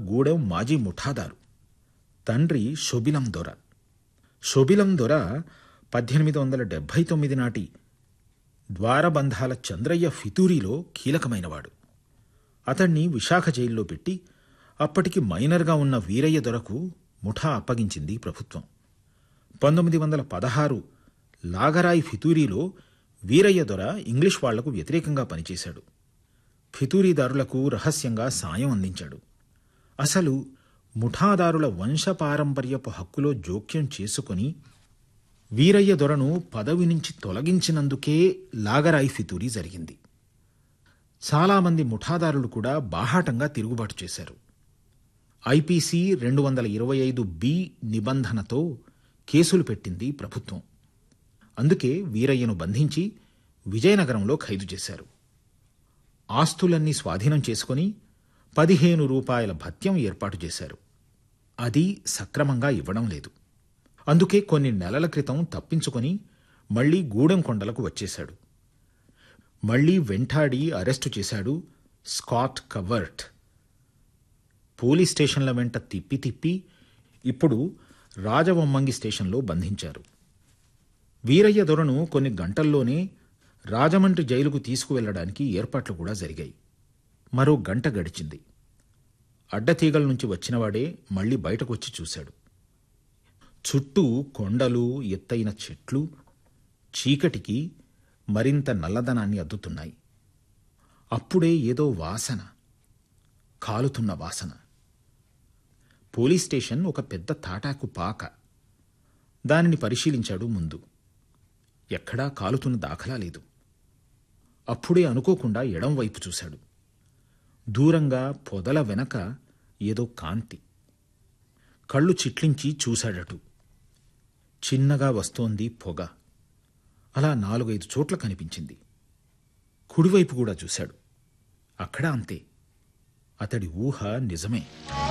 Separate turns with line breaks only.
గూడెం మాజీ ముఠాదారు తండ్రి శోభిలం దొర శోభిలం దొర పద్దెనిమిది వందల డెబ్భై తొమ్మిది నాటి ద్వారబంధాల చంద్రయ్య ఫితూరిలో కీలకమైనవాడు అతణ్ణి విశాఖ జైల్లో పెట్టి అప్పటికి మైనర్గా ఉన్న వీరయ్య దొరకు ముఠా అప్పగించింది ప్రభుత్వం పంతొమ్మిది వందల పదహారు లాగరాయి ఫితూరిలో వీరయ్య దొర ఇంగ్లీష్ వాళ్లకు వ్యతిరేకంగా పనిచేశాడు ఫితూరీదారులకు రహస్యంగా సాయం అందించాడు అసలు ముఠాదారుల వంశపారంపర్యపు హక్కులో జోక్యం చేసుకుని వీరయ్య దొరను పదవి నుంచి తొలగించినందుకే లాగరాయి ఫితూరి జరిగింది చాలామంది ముఠాదారులు కూడా బాహాటంగా తిరుగుబాటు చేశారు ఐపీసీ రెండు వందల ఇరవై ఐదు బి నిబంధనతో కేసులు పెట్టింది ప్రభుత్వం అందుకే వీరయ్యను బంధించి విజయనగరంలో ఖైదు చేశారు ఆస్తులన్నీ స్వాధీనం చేసుకుని పదిహేను రూపాయల భత్యం ఏర్పాటు చేశారు అది సక్రమంగా ఇవ్వడం లేదు అందుకే కొన్ని నెలల క్రితం తప్పించుకొని మళ్లీ గూడెం కొండలకు వచ్చేశాడు మళ్లీ వెంటాడి అరెస్టు చేశాడు స్కాట్ కవర్ట్ పోలీస్ స్టేషన్ల వెంట తిప్పి తిప్పి ఇప్పుడు రాజవొమ్మంగి స్టేషన్లో బంధించారు వీరయ్య దొరను కొన్ని గంటల్లోనే రాజమండ్రి జైలుకు తీసుకువెళ్లడానికి ఏర్పాట్లు కూడా జరిగాయి మరో గంట గడిచింది అడ్డతీగల నుంచి వచ్చినవాడే మళ్ళీ బయటకొచ్చి చూశాడు చుట్టూ కొండలు ఎత్తైన చెట్లు చీకటికి మరింత నల్లదనాన్ని అద్దుతున్నాయి అప్పుడే ఏదో వాసన కాలుతున్న వాసన పోలీస్ స్టేషన్ ఒక పెద్ద తాటాకు పాక దానిని పరిశీలించాడు ముందు ఎక్కడా కాలుతున్న దాఖలా లేదు అప్పుడే అనుకోకుండా ఎడం వైపు చూశాడు దూరంగా పొదల వెనక ఏదో కాంతి కళ్ళు చిట్లించి చూశాడటు చిన్నగా వస్తోంది పొగ అలా నాలుగైదు చోట్ల కనిపించింది కుడివైపు కూడా చూశాడు అక్కడ అంతే అతడి ఊహ నిజమే